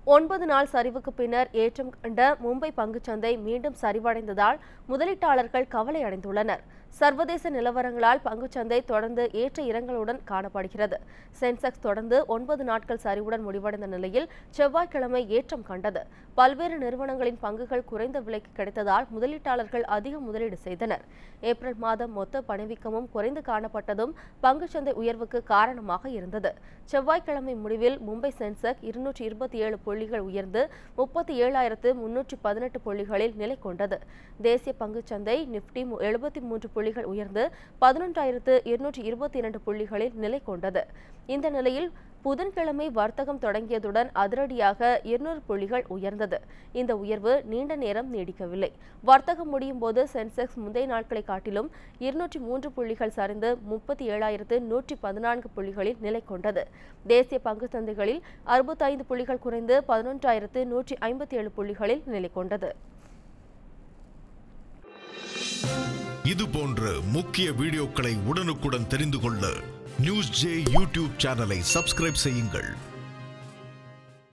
ஒன்பது நாள் சரிவுக்கு பின்னர் ஏற்றம் கண்ட மும்பை பங்குச்சந்தை மீண்டும் சரிவடைந்ததால் முதலீட்டாளர்கள் கவலை அடைந்துள்ளனர் சர்வதேச நிலவரங்களால் பங்குச்சந்தை தொடர்ந்து ஏற்ற இறங்களுடன் காணப்படுகிறது சென்செக்ஸ் தொடர்ந்து ஒன்பது நாட்கள் சரிவுடன் முடிவடைந்த நிலையில் செவ்வாய்க்கிழமை ஏற்றம் கண்டது பல்வேறு நிறுவனங்களின் பங்குகள் குறைந்த விலைக்கு கிடைத்ததால் முதலீட்டாளர்கள் அதிக முதலீடு செய்தனர் ஏப்ரல் மாதம் மொத்த பணவீக்கமும் குறைந்து காணப்பட்டதும் பங்குச்சந்தை உயர்வுக்கு காரணமாக இருந்தது செவ்வாய்க்கிழமை முடிவில் மும்பை சென்செக் இருநூற்றி இருபத்தி ஏழு புள்ளிகள் உயர்ந்து முப்பத்தி ஏழாயிரத்து முன்னூற்றி பதினெட்டு புள்ளிகளில் நிலை கொண்டது தேசிய பங்குச்சந்தை நிப்டி எழுபத்தி மூன்று புள்ளிகள் உயர்ந்து பதினொன்றாயிரத்து இருநூற்றி இருபத்தி இரண்டு புள்ளிகளில் நிலை கொண்டது இந்த நிலையில் புதன்கிழமை வர்த்தகம் தொடங்கியதுடன் அதிரடியாக இருநூறு புள்ளிகள் உயர்ந்தது இந்த உயர்வு நீண்ட நேரம் நீடிக்கவில்லை வர்த்தகம் முடியும் போது சென்செக்ஸ் முந்தைய நாட்களை காட்டிலும் இருநூற்றி மூன்று புள்ளிகள் சரிந்து முப்பத்தி ஏழாயிரத்து நூற்றி பதினான்கு புள்ளிகளில் நிலை கொண்டது தேசிய பங்கு சந்தைகளில் அறுபத்தைந்து புள்ளிகள் குறைந்து பதினொன்றாயிரத்து நூற்றி ஐம்பத்தி ஏழு புள்ளிகளில் நிலை கொண்டது இது போன்ற முக்கிய வீடியோக்களை உடனுக்குடன் தெரிந்து கொள்ள நியூஸ் ஜே யூடியூப் சேனலை சப்ஸ்கிரைப் செய்யுங்கள்